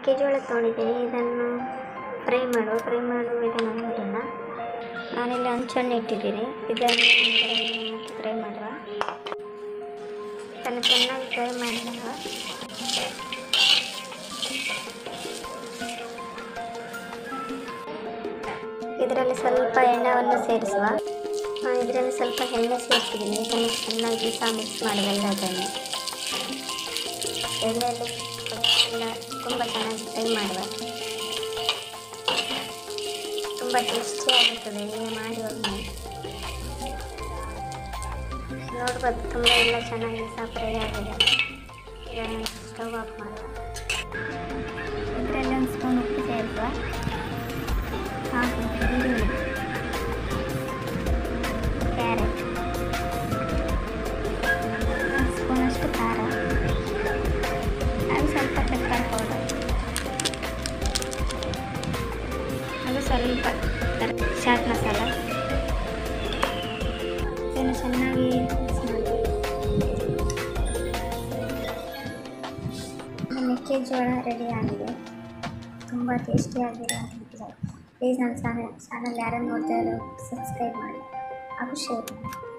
ಮೆಕ್ಕೆಜೋಳ ತೊಗೊಂಡಿದ್ದೀನಿ ಇದನ್ನು ಫ್ರೈ ಮಾಡುವ ಫ್ರೈ ಮಾಡುವ ವಿಧಾನ ನೋಡೋಣ ನಾನಿಲ್ಲಿ ಹಂಚನ್ನು ಇಟ್ಟಿದ್ದೀನಿ ಇದನ್ನು ಮತ್ತೆ ಫ್ರೈ ಮಾಡುವ ಇದನ್ನು ಚೆನ್ನಾಗಿ ಫ್ರೈ ಮಾಡಿದಾಗ ಇದರಲ್ಲಿ ಸ್ವಲ್ಪ ಎಣ್ಣೆಯನ್ನು ಸೇರಿಸುವ ನಾನು ಇದರಲ್ಲಿ ಸ್ವಲ್ಪ ಎಣ್ಣೆ ಸೇರಿಸಿದ್ದೀನಿ ಇದನ್ನು ಚೆನ್ನಾಗಿ ಸಹ ಮಿಕ್ಸ್ ಮಾಡಬಲ್ಲ ಅದನ್ನು ಎಣ್ಣೆಯಲ್ಲಿ ಎಲ್ಲ ತುಂಬ ಚೆನ್ನಾಗಿ ಫ್ರೈ ಮಾಡುವ ತುಂಬ ಟೇಸ್ಟಿ ಆಗುತ್ತದೆ ಹೀಗೆ ಮಾಡಿ ಒಮ್ಮೆ ನೋಡ್ಬೋದು ತುಂಬ ಎಲ್ಲ ಚೆನ್ನಾಗಿ ಸಹ ಫ್ರೈ ಆಗಿದೆ ಇದನ್ನು ಸ್ಟವ್ ಆಫ್ ಮಾಡುವ ಇದರಲ್ಲಿ ಒಂದು ಸ್ಪೂನ್ ಉಪ್ಪು ಸೇರಿಸುವ ಹಾಕು ಈರುಳ್ಳಿ ಕ್ಯಾರೆಟ್ ಒಂದು ಸ್ಪೂನಷ್ಟು ಖಾರ ಅದು ಸ್ವಲ್ಪ ಪೆಪ್ಪರ್ ಪೌಡರ್ ಅದು ಸ್ವಲ್ಪ ಚಾಟ್ ಮಸಾಲ ಇದನ್ನು ಚೆನ್ನಾಗಿ ಮಿಕ್ಸ್ ಮಾಡಿ ಇದು ಮೆಕ್ಕೆಜೋಳ ರೆಡಿ ಆಗಿದೆ ತುಂಬ ಟೇಸ್ಟಿಯಾಗಿರೋ ಪ್ಲೀಸ್ ನನ್ನ ಚಾನಲ್ ಚಾನಲ್ ಯಾರನ್ನು ನೋಡ್ತಾ ಇರೋ ಸಬ್ಸ್ಕ್ರೈಬ್ ಮಾಡಿ ಹಾಗೂ ಶೇರ್ ಮಾಡಿ